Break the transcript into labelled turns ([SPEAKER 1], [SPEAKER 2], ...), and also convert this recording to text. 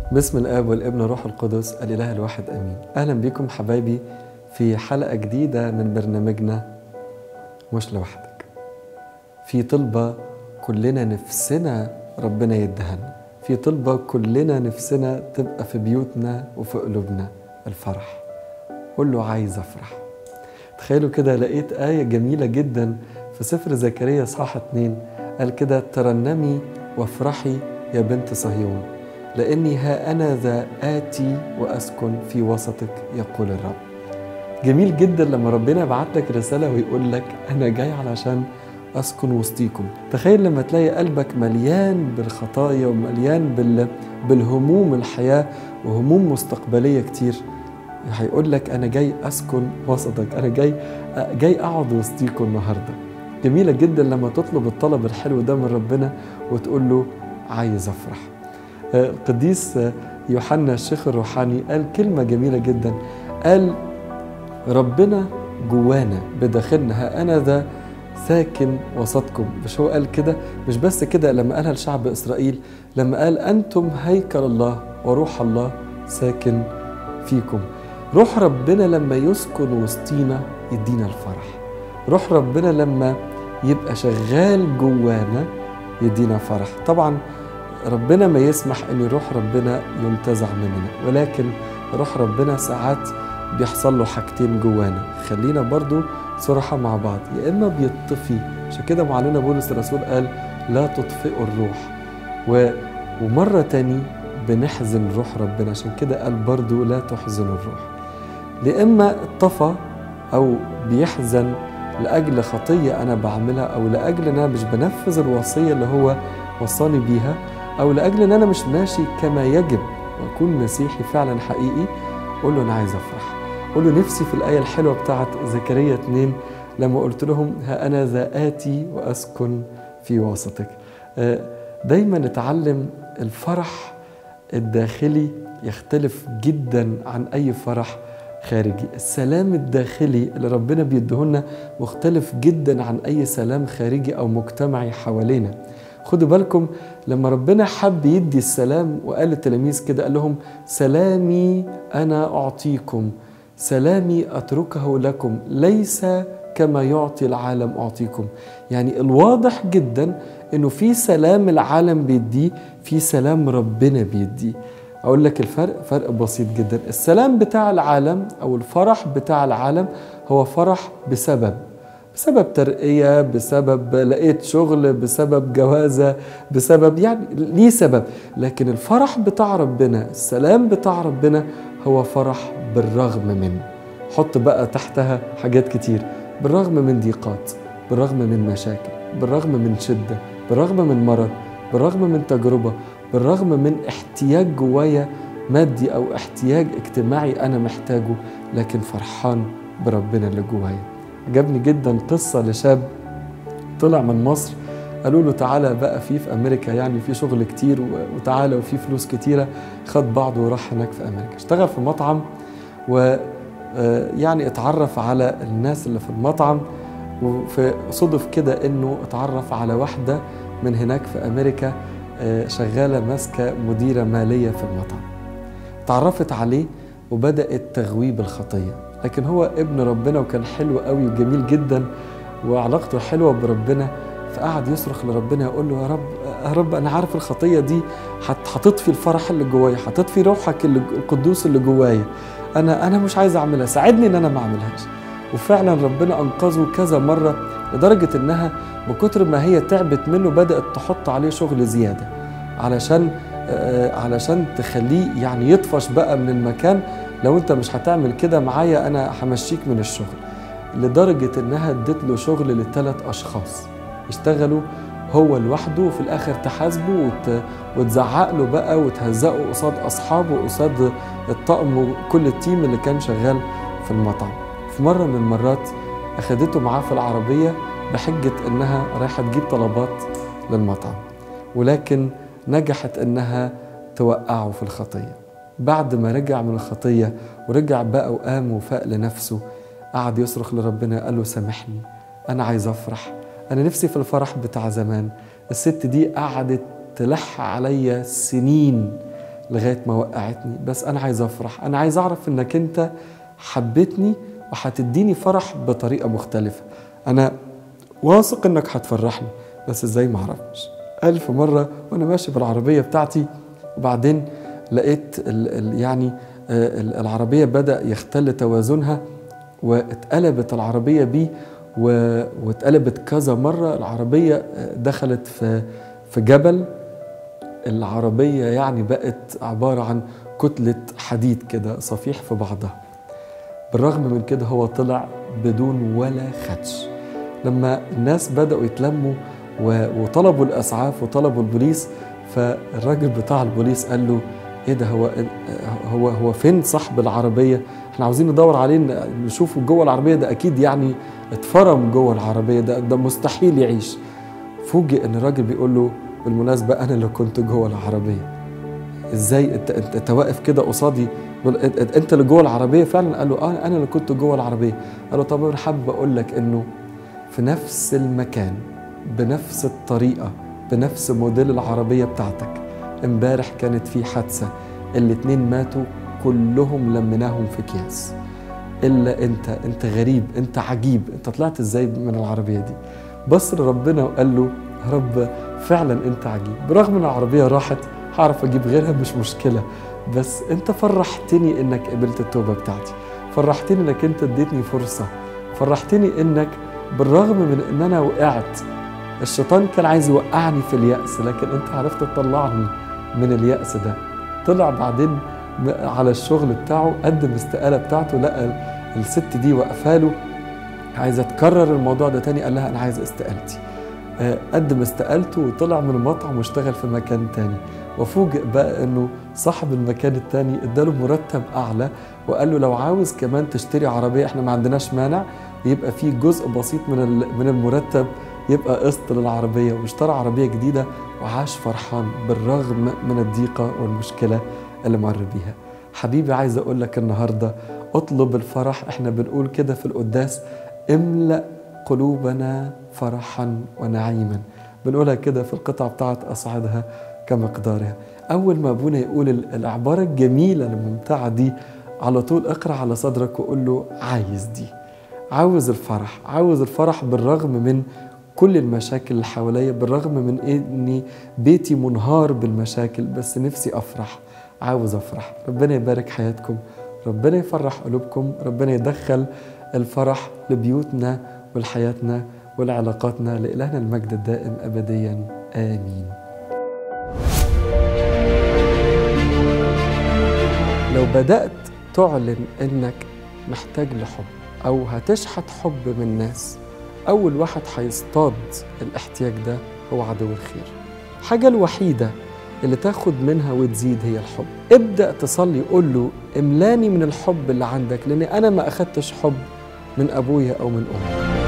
[SPEAKER 1] باسم الاب والابن والروح القدس الاله الواحد امين اهلا بكم حبايبي في حلقه جديده من برنامجنا مش لوحدك في طلبه كلنا نفسنا ربنا يدهنا في طلبه كلنا نفسنا تبقى في بيوتنا وفي قلوبنا الفرح قول له عايز افرح تخيلوا كده لقيت آية جميلة جدا في سفر زكريا صح اتنين قال كده ترنمي وافرحي يا بنت صهيون لأني ها أنا ذا آتي وأسكن في وسطك يقول الرب جميل جدا لما ربنا يبعت لك رسالة ويقول لك أنا جاي علشان أسكن وسطيكم تخيل لما تلاقي قلبك مليان بالخطايا ومليان بال... بالهموم الحياة وهموم مستقبلية كتير هيقول لك أنا جاي أسكن وسطك أنا جاي جاي أقعد وسطيكم النهاردة جميلة جدا لما تطلب الطلب الحلو ده من ربنا وتقول له عايز أفرح القديس يوحنا الشيخ الروحاني قال كلمة جميلة جدا قال ربنا جوانا بداخلنا ها أنا ذا ساكن وسطكم مش هو قال كده مش بس كده لما قالها لشعب إسرائيل لما قال أنتم هيكل الله وروح الله ساكن فيكم روح ربنا لما يسكن وسطينا يدينا الفرح روح ربنا لما يبقى شغال جوانا يدينا فرح طبعا ربنا ما يسمح ان روح ربنا ينتزع مننا ولكن روح ربنا ساعات بيحصل له حاجتين جوانا خلينا برضو صراحة مع بعض يا إما بيطفي عشان كده معلنا بولس الرسول قال لا تطفئوا الروح و... ومرة تاني بنحزن روح ربنا عشان كده قال برضو لا تحزنوا الروح لإما اتطفى أو بيحزن لأجل خطية أنا بعملها أو لأجل أن أنا مش بنفذ الوصية اللي هو وصاني بيها أو لأجل أن أنا مش ماشي كما يجب وأكون مسيحي فعلا حقيقي قول له أنا عايز أفرح قول له نفسي في الآية الحلوة بتاعت زكريا 2 لما قلت لهم ها أنا ذا آتي وأسكن في وسطك دايما نتعلم الفرح الداخلي يختلف جدا عن أي فرح خارجي السلام الداخلي اللي ربنا بيديهولنا مختلف جدا عن أي سلام خارجي أو مجتمعي حوالينا خدوا بالكم لما ربنا حب يدي السلام وقال للتلاميذ كده قال لهم سلامي أنا أعطيكم سلامي أتركه لكم ليس كما يعطي العالم أعطيكم يعني الواضح جدا أنه في سلام العالم بيديه في سلام ربنا بيديه أقول لك الفرق فرق بسيط جدا السلام بتاع العالم أو الفرح بتاع العالم هو فرح بسبب بسبب ترقية بسبب لقيت شغل بسبب جوازة بسبب يعني ليه سبب لكن الفرح بتاع ربنا السلام بتاع ربنا هو فرح بالرغم من حط بقى تحتها حاجات كتير بالرغم من ضيقات بالرغم من مشاكل بالرغم من شدة بالرغم من مرض بالرغم من تجربة بالرغم من احتياج جوايا مادي أو احتياج اجتماعي أنا محتاجه لكن فرحان بربنا اللي جوايا عجبني جدا قصة لشاب طلع من مصر قالوا له تعالى بقى في في امريكا يعني في شغل كتير وتعالى وفي فلوس كتيره خد بعضه وراح هناك في امريكا اشتغل في مطعم و يعني اتعرف على الناس اللي في المطعم وصدف كده انه اتعرف على واحده من هناك في امريكا شغاله ماسكه مديره ماليه في المطعم اتعرفت عليه وبدات تغويب الخطيه لكن هو ابن ربنا وكان حلو قوي وجميل جدا وعلاقته حلوه بربنا فقعد يصرخ لربنا يقول له يا رب يا رب انا عارف الخطيه دي هتطفي الفرح اللي جوايا هتطفي روحك اللي القدوس اللي جوايا انا انا مش عايز اعملها ساعدني ان انا ما اعملهاش وفعلا ربنا انقذه كذا مره لدرجه انها من كتر ما هي تعبت منه بدات تحط عليه شغل زياده علشان علشان تخليه يعني يطفش بقى من المكان لو انت مش هتعمل كده معايا انا همشيك من الشغل لدرجه انها ادت له شغل لثلاث اشخاص يشتغلوا هو لوحده وفي الاخر تحاسبه وت... وتزعق له بقى وتهزقه قصاد اصحابه وقصاد الطقم وكل التيم اللي كان شغال في المطعم في مره من المرات اخدته معاه في العربيه بحجه انها رايحه تجيب طلبات للمطعم ولكن نجحت انها توقعه في الخطيه بعد ما رجع من الخطيه ورجع بقى وقام وفاق لنفسه قعد يصرخ لربنا قال له سامحني انا عايز افرح انا نفسي في الفرح بتاع زمان الست دي قعدت تلح عليا سنين لغايه ما وقعتني بس انا عايز افرح انا عايز اعرف انك انت حبيتني وهتديني فرح بطريقه مختلفه انا واثق انك هتفرحني بس ازاي ما اعرفش الف مره وانا ماشي بالعربيه بتاعتي وبعدين لقيت ال ال يعني آه، ال- العربيه بدا يختل توازنها واتقلبت العربيه بيه و- واتقلبت كذا مره العربيه آه، دخلت في في جبل العربيه يعني بقت عباره عن كتله حديد كده صفيح في بعضها بالرغم من كده هو طلع بدون ولا خدش لما الناس بدأوا يتلموا و- وطلبوا الإسعاف وطلبوا البوليس فالراجل بتاع البوليس قال له ايه ده هو هو هو فين صاحب العربيه؟ احنا عاوزين ندور عليه ن- نشوفه جوه العربيه ده اكيد يعني اتفرم جوه العربيه ده ده مستحيل يعيش. فوجئ ان الراجل بيقول له بالمناسبه انا اللي كنت جوه العربيه. ازاي انت انت, انت واقف كده قصادي بقول انت- انت انت اللي جوه العربيه فعلا قال له اه انا اللي كنت جوه العربيه قال له طب انا حابب اقول لك انه في نفس المكان بنفس الطريقه بنفس موديل العربيه بتاعتك امبارح كانت في حادثه الاتنين ماتوا كلهم لمناهم في اكياس الا انت انت غريب انت عجيب انت طلعت ازاي من العربيه دي بص لربنا وقال له يا رب فعلا انت عجيب برغم ان العربيه راحت هعرف اجيب غيرها مش مشكله بس انت فرحتني انك قبلت التوبه بتاعتي فرحتني انك انت اديتني فرصه فرحتني انك بالرغم من ان انا وقعت الشيطان كان عايز يوقعني في اليأس لكن انت عرفت تطلعني من اليأس ده طلع بعدين م- على الشغل بتاعه قدم استقالة بتاعته لقى ال- الست دي واقفاله عايزة تكرر الموضوع ده تاني قال لها أنا عايز استقالتي آه، قدم استقالته وطلع من المطعم واشتغل في مكان تاني وفوجئ بقى انه صاحب المكان التاني اداله مرتب اعلى وقال له لو عاوز كمان تشتري عربيه احنا ما عندناش مانع يبقى في جزء بسيط من ال- من المرتب يبقى قسط للعربيه واشترى عربيه جديده وعاش فرحان بالرغم من الضيقه والمشكله اللي مر بيها حبيبي عايز اقول لك النهارده اطلب الفرح احنا بنقول كده في القداس املأ قلوبنا فرحا ونعيما بنقولها كده في القطعة بتاعت أصعدها كمقدارها أول ما أبونا يقول ال- العبارة الجميلة الممتعة دي على طول اقرأ على صدرك وقول له عايز دي عاوز الفرح عاوز الفرح بالرغم من كل المشاكل اللي حواليا بالرغم من اني بيتي منهار بالمشاكل بس نفسي افرح عاوز افرح ربنا يبارك حياتكم ربنا يفرح قلوبكم ربنا يدخل الفرح لبيوتنا ولحياتنا ولعلاقاتنا لإلهنا المجد الدائم أبديا آمين لو بدأت تعلن إنك محتاج لحب أو هتشحت حب من ناس أول واحد هيصطاد الاحتياج ده هو عدو الخير الحاجة الوحيدة اللي تاخد منها وتزيد هي الحب ابدأ تصلي قول له املاني من الحب اللي عندك لأن أنا ما أخدتش حب من أبويا أو من أمي